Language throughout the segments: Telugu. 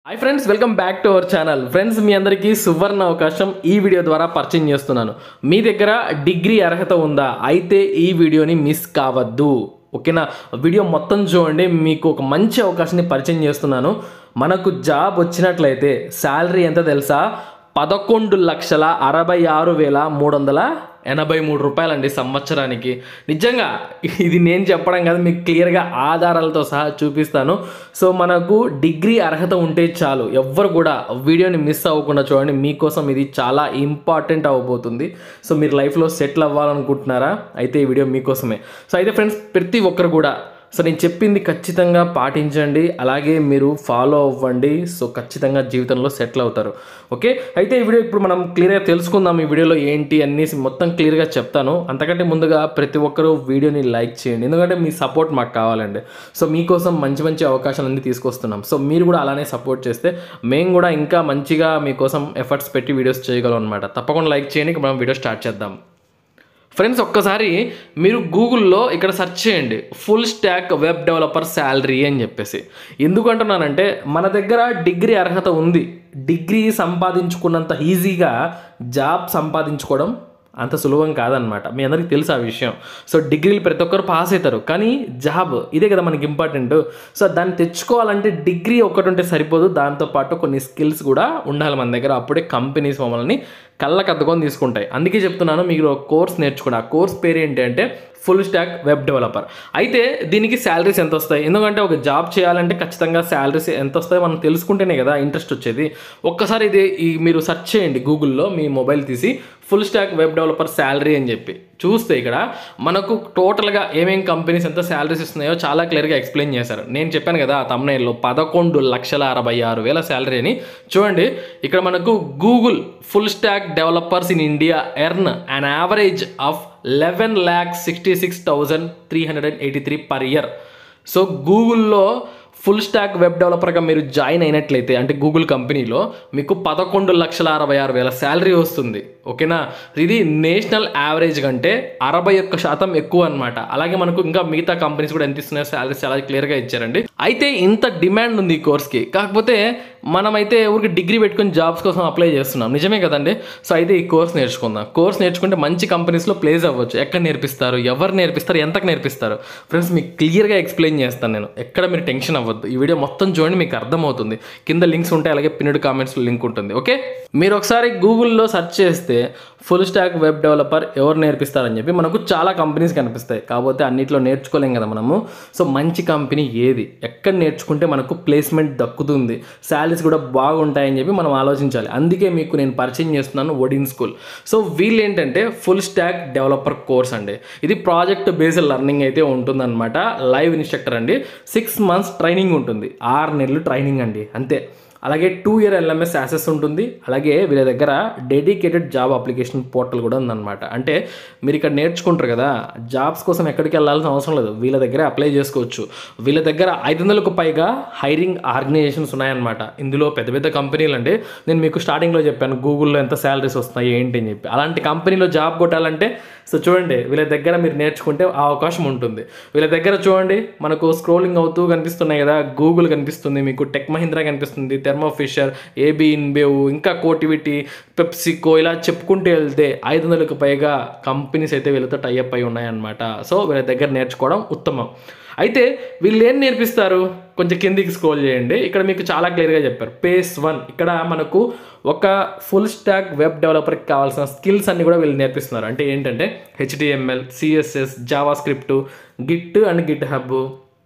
hi friends welcome back to our channel friends మీ అందరికీ సువర్ణ అవకాశం ఈ వీడియో ద్వారా పరిచయం చేస్తున్నాను మీ దగ్గర డిగ్రీ అర్హత ఉందా అయితే ఈ వీడియోని మిస్ కావద్దు ఓకేనా వీడియో మొత్తం చూడండి మీకు ఒక మంచి అవకాశాన్ని పరిచయం చేస్తున్నాను మనకు జాబ్ వచ్చినట్లయితే శాలరీ ఎంత తెలుసా పదకొండు లక్షల అరవై ఆరు వేల మూడు వందల ఎనభై మూడు రూపాయలండి సంవత్సరానికి నిజంగా ఇది నేను చెప్పడం కాదు మీకు క్లియర్గా ఆధారాలతో సహా చూపిస్తాను సో మనకు డిగ్రీ అర్హత ఉంటే చాలు ఎవ్వరు కూడా వీడియోని మిస్ అవ్వకుండా చూడండి మీకోసం ఇది చాలా ఇంపార్టెంట్ అవ్వబోతుంది సో మీరు లైఫ్లో సెటిల్ అవ్వాలనుకుంటున్నారా అయితే ఈ వీడియో మీకోసమే సో అయితే ఫ్రెండ్స్ ప్రతి ఒక్కరు కూడా సో నేను చెప్పింది ఖచ్చితంగా పాటించండి అలాగే మీరు ఫాలో అవ్వండి సో ఖచ్చితంగా జీవితంలో సెటిల్ అవుతారు ఓకే అయితే ఈ వీడియో ఇప్పుడు మనం క్లియర్గా తెలుసుకుందాం ఈ వీడియోలో ఏంటి అనేసి మొత్తం క్లియర్గా చెప్తాను అంతకంటే ముందుగా ప్రతి ఒక్కరూ వీడియోని లైక్ చేయండి ఎందుకంటే మీ సపోర్ట్ మాకు కావాలండి సో మీకోసం మంచి మంచి అవకాశాలు అన్ని తీసుకొస్తున్నాం సో మీరు కూడా అలానే సపోర్ట్ చేస్తే మేము కూడా ఇంకా మంచిగా మీకోసం ఎఫర్ట్స్ పెట్టి వీడియోస్ చేయగలం అనమాట తప్పకుండా లైక్ చేయండి ఇక మనం వీడియో స్టార్ట్ చేద్దాం ఫ్రెండ్స్ ఒక్కసారి మీరు గూగుల్లో ఇక్కడ సెర్చ్ చేయండి full stack web developer salary అని చెప్పేసి ఎందుకంటున్నానంటే మన దగ్గర డిగ్రీ అర్హత ఉంది డిగ్రీ సంపాదించుకున్నంత ఈజీగా జాబ్ సంపాదించుకోవడం అంత సులభం కాదనమాట మీ అందరికీ తెలుసు ఆ విషయం సో డిగ్రీలు ప్రతి ఒక్కరు పాస్ అవుతారు కానీ జాబ్ ఇదే కదా మనకి ఇంపార్టెంట్ సో దాన్ని తెచ్చుకోవాలంటే డిగ్రీ ఒకటి ఉంటే సరిపోదు దాంతోపాటు కొన్ని స్కిల్స్ కూడా ఉండాలి మన దగ్గర అప్పుడే కంపెనీస్ మమ్మల్ని కళ్ళకు అద్దుకొని తీసుకుంటాయి అందుకే చెప్తున్నాను మీరు ఒక కోర్స్ నేర్చుకోండి ఆ కోర్స్ పేరు ఏంటి అంటే ఫుల్ స్టాక్ వెబ్ డెవలపర్ అయితే దీనికి శాలరీస్ ఎంత వస్తాయి ఎందుకంటే ఒక జాబ్ చేయాలంటే ఖచ్చితంగా శాలరీస్ ఎంత వస్తాయో మనం తెలుసుకుంటేనే కదా ఇంట్రెస్ట్ వచ్చేది ఒక్కసారి ఇది ఈ మీరు సెర్చ్ చేయండి గూగుల్లో మీ మొబైల్ తీసి full stack web developer salary అని చెప్పి చూస్తే ఇక్కడ మనకు టోటల్గా ఏమేం కంపెనీస్ ఎంత శాలరీస్ ఇస్తున్నాయో చాలా క్లియర్గా ఎక్స్ప్లెయిన్ చేశారు నేను చెప్పాను కదా ఆ తమ్నైల్లో పదకొండు లక్షల అరవై ఆరు వేల శాలరీ అని చూడండి ఇక్కడ మనకు Google full stack developers in India earn an average of eleven lakh sixty six thousand three hundred and eighty three per year so గూగుల్లో ఫుల్ స్టాక్ వెబ్ డెవలపర్గా మీరు జాయిన్ అయినట్లయితే అంటే గూగుల్ కంపెనీలో మీకు పదకొండు లక్షల అరవై ఆరు వేల శాలరీ వస్తుంది ఓకేనా ఇది నేషనల్ యావరేజ్ కంటే అరవై ఒక్క శాతం ఎక్కువ అనమాట అలాగే మనకు ఇంకా మిగతా కంపెనీస్ కూడా ఎంత ఇస్తున్నాయో శాలరీస్ చాలా క్లియర్గా ఇచ్చారండి అయితే ఇంత డిమాండ్ ఉంది ఈ కోర్స్కి కాకపోతే మనమైతే ఊరికి డిగ్రీ పెట్టుకుని జాబ్స్ కోసం అప్లై చేస్తున్నాం నిజమే కదండి సో అయితే ఈ కోర్స్ నేర్చుకుందాం కోర్స్ నేర్చుకుంటే మంచి కంపెనీస్లో ప్లేస్ అవ్వచ్చు ఎక్కడ నేర్పిస్తారు ఎవరు నేర్పిస్తారు ఎంతకు నేర్పిస్తారు ఫ్రెండ్స్ మీకు క్లియర్గా ఎక్స్ప్లెయిన్ చేస్తాను నేను ఎక్కడ మీరు టెన్షన్ అవ్వద్దు ఈ వీడియో మొత్తం చూడండి మీకు అర్థమవుతుంది కింద లింక్స్ ఉంటాయి అలాగే పిన్నెడ్ కామెంట్స్లో లింక్ ఉంటుంది ఓకే మీరు ఒకసారి గూగుల్లో సెర్చ్ చేస్తే ఫుల్ స్టాక్ వెబ్ డెవలపర్ ఎవరు నేర్పిస్తారని చెప్పి మనకు చాలా కంపెనీస్ కనిపిస్తాయి కాకపోతే అన్నిట్లో నేర్చుకోలేం కదా మనము సో మంచి కంపెనీ ఏది ఎక్కడ నేర్చుకుంటే మనకు ప్లేస్మెంట్ దక్కుతుంది శాలరీస్ కూడా బాగుంటాయని చెప్పి మనం ఆలోచించాలి అందుకే మీకు నేను పరిచయం చేస్తున్నాను ఒడిన్ స్కూల్ సో వీళ్ళు ఏంటంటే ఫుల్ స్టాక్ డెవలపర్ కోర్స్ అండి ఇది ప్రాజెక్ట్ బేస్డ్ లెర్నింగ్ అయితే ఉంటుందన్నమాట లైవ్ ఇన్స్ట్రక్టర్ అండి సిక్స్ మంత్స్ ట్రైనింగ్ ఉంటుంది ఆరు నెలలు ట్రైనింగ్ అండి అంతే అలాగే టూ ఇయర్ ఎల్ఎంఎస్ యాసెస్ ఉంటుంది అలాగే వీళ్ళ దగ్గర డెడికేటెడ్ జాబ్ అప్లికేషన్ పోర్టల్ కూడా ఉందన్నమాట అంటే మీరు ఇక్కడ నేర్చుకుంటారు కదా జాబ్స్ కోసం ఎక్కడికి వెళ్ళాల్సిన అవసరం లేదు వీళ్ళ దగ్గర అప్లై చేసుకోవచ్చు వీళ్ళ దగ్గర ఐదు వందలకు పైగా హైరింగ్ ఆర్గనైజేషన్స్ ఉన్నాయన్నమాట ఇందులో పెద్ద పెద్ద కంపెనీలు అంటే నేను మీకు స్టార్టింగ్లో చెప్పాను గూగుల్లో ఎంత శాలరీస్ వస్తున్నాయి ఏంటి అని చెప్పి అలాంటి కంపెనీలో జాబ్ కొట్టాలంటే సో చూడండి వీళ్ళ దగ్గర మీరు నేర్చుకుంటే ఆ అవకాశం ఉంటుంది వీళ్ళ దగ్గర చూడండి మనకు స్క్రోలింగ్ అవుతూ కనిపిస్తున్నాయి కదా గూగుల్ కనిపిస్తుంది మీకు టెక్ మహీంద్రా కనిపిస్తుంది థెర్మో ఫిషర్ ఏబీ ఇన్బేవ్ ఇంకా కోటివిటీ పెప్సికో ఇలా చెప్పుకుంటూ వెళ్తే ఐదు వందలకు పైగా కంపెనీస్ అయితే వీళ్ళతో టైఅప్ అయి ఉన్నాయన్నమాట సో వీళ్ళ దగ్గర నేర్చుకోవడం ఉత్తమం అయితే వీళ్ళు ఏం నేర్పిస్తారు కొంచెం కిందికి స్క్రోల్ చేయండి ఇక్కడ మీకు చాలా క్లియర్గా చెప్పారు పేస్ వన్ ఇక్కడ మనకు ఒక ఫుల్ స్టాక్ వెబ్ డెవలపర్కి కావాల్సిన స్కిల్స్ అన్ని కూడా వీళ్ళు నేర్పిస్తున్నారు అంటే ఏంటంటే HTML CSS JavaScript Git and GitHub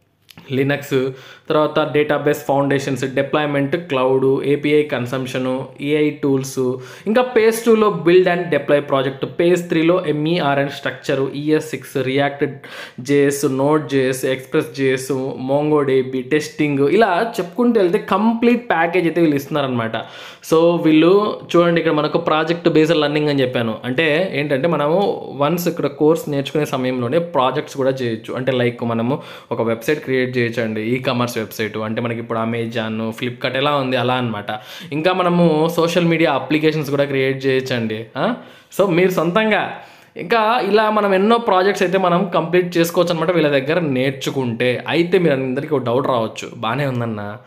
Linux తర్వాత database foundations deployment cloud API consumption AI tools ఇంకా పేస్ టూలో build and deploy project phase త్రీలో MERN structure ES six React JS Node JS Express JS Mongo DB testing ఇలా చెప్పుకుంటూ వెళ్తే కంప్లీట్ ప్యాకేజ్ అయితే వీళ్ళు ఇస్తున్నారనమాట సో వీళ్ళు చూడండి ఇక్కడ మనకు ప్రాజెక్ట్ బేస్డ్ లర్నింగ్ అని చెప్పాను అంటే ఏంటంటే మనము వన్స్ ఇక్కడ కోర్స్ నేర్చుకునే సమయంలోనే ప్రాజెక్ట్స్ కూడా చేయొచ్చు అంటే లైక్ మనము ఒక వెబ్సైట్ క్రియేట్ చేయొచ్చండి ఈ కామర్స్ వెబ్సైట్ అంటే మనకి ఇప్పుడు అమెజాన్ ఫ్లిప్కార్ట్ ఎలా ఉంది అలా అనమాట ఇంకా మనము సోషల్ మీడియా అప్లికేషన్స్ కూడా క్రియేట్ చేయొచ్చండి సో మీరు సొంతంగా ఇంకా ఇలా మనం ఎన్నో ప్రాజెక్ట్స్ అయితే మనం కంప్లీట్ చేసుకోవచ్చు అనమాట వీళ్ళ దగ్గర నేర్చుకుంటే అయితే మీరు అందరికీ ఒక డౌట్ రావచ్చు బాగానే ఉందన్న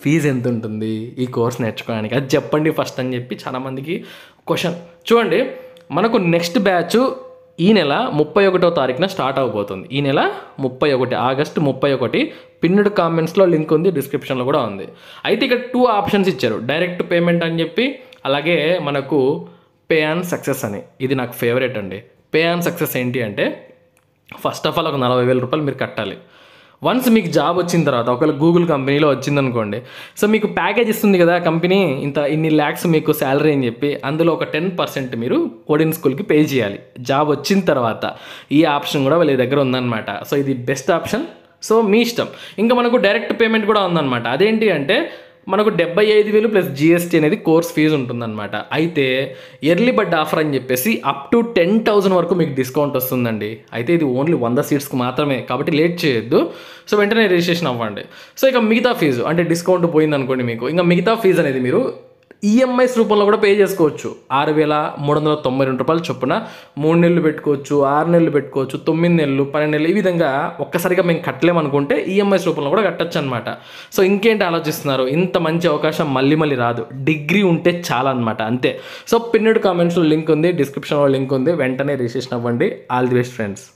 ఫీజు ఎంత ఉంటుంది ఈ కోర్స్ నేర్చుకోవడానికి అది చెప్పండి ఫస్ట్ అని చెప్పి చాలామందికి క్వశ్చన్ చూడండి మనకు నెక్స్ట్ బ్యాచ్ ఈ నెల ముప్పై ఒకటో తారీఖున స్టార్ట్ అవబోతుంది ఈ నెల ముప్పై ఒకటి ఆగస్ట్ ముప్పై ఒకటి పిన్నుడ్ కామెంట్స్లో లింక్ ఉంది డిస్క్రిప్షన్లో కూడా ఉంది అయితే ఇక్కడ టూ ఆప్షన్స్ ఇచ్చారు డైరెక్ట్ పేమెంట్ అని చెప్పి అలాగే మనకు పే ఆన్ సక్సెస్ అని ఇది నాకు ఫేవరెట్ అండి పే ఆన్ సక్సెస్ ఏంటి అంటే ఫస్ట్ ఆఫ్ ఆల్ ఒక నలభై వేల రూపాయలు మీరు కట్టాలి వన్స్ మీకు జాబ్ వచ్చిన తర్వాత ఒకవేళ గూగుల్ కంపెనీలో వచ్చిందనుకోండి సో మీకు ప్యాకేజ్ ఇస్తుంది కదా కంపెనీ ఇంత ఇన్ని ల్యాక్స్ మీకు శాలరీ అని చెప్పి అందులో ఒక టెన్ పర్సెంట్ మీరు ఓడిన్ స్కూల్కి పే చేయాలి జాబ్ వచ్చిన తర్వాత ఈ ఆప్షన్ కూడా వాళ్ళ దగ్గర ఉందన్నమాట సో ఇది బెస్ట్ ఆప్షన్ సో మీ ఇష్టం ఇంకా మనకు డైరెక్ట్ పేమెంట్ కూడా ఉందన్నమాట అదేంటి అంటే మనకు డెబ్బై ఐదు వేలు ప్లస్ జిఎస్టీ అనేది కోర్స్ ఫీజు ఉంటుందన్నమాట అయితే ఎర్లీ బర్డ్ ఆఫర్ అని చెప్పేసి అప్ టు టెన్ థౌసండ్ వరకు మీకు డిస్కౌంట్ వస్తుందండి అయితే ఇది ఓన్లీ వంద సీట్స్కి మాత్రమే కాబట్టి లేట్ చేయొద్దు సో వెంటనే రిజిస్ట్రేషన్ అవ్వండి సో ఇక మిగతా ఫీజు అంటే డిస్కౌంట్ పోయింది అనుకోండి మీకు ఇంకా మిగతా ఫీజు అనేది మీరు ఈఎంఐస్ రూపంలో కూడా పే చేసుకోవచ్చు ఆరు వేల మూడు వందల తొంభై రెండు రూపాయలు చొప్పున మూడు నెలలు పెట్టుకోవచ్చు ఆరు నెలలు పెట్టుకోవచ్చు తొమ్మిది నెలలు పన్నెండు నెలలు ఈ విధంగా ఒక్కసారిగా మేము కట్టలేమనుకుంటే ఈఎంఐస్ రూపంలో కూడా కట్టచ్చు అనమాట సో ఇంకేంటి ఆలోచిస్తున్నారు ఇంత మంచి అవకాశం మళ్ళీ మళ్ళీ రాదు డిగ్రీ ఉంటే చాలా అనమాట అంతే సో పిన్నెడ్ కామెంట్స్లో లింక్ ఉంది డిస్క్రిప్షన్లో లింక్ ఉంది వెంటనే రిజిస్ట్రేషన్ అవ్వండి ఆల్ ది బెస్ట్ ఫ్రెండ్స్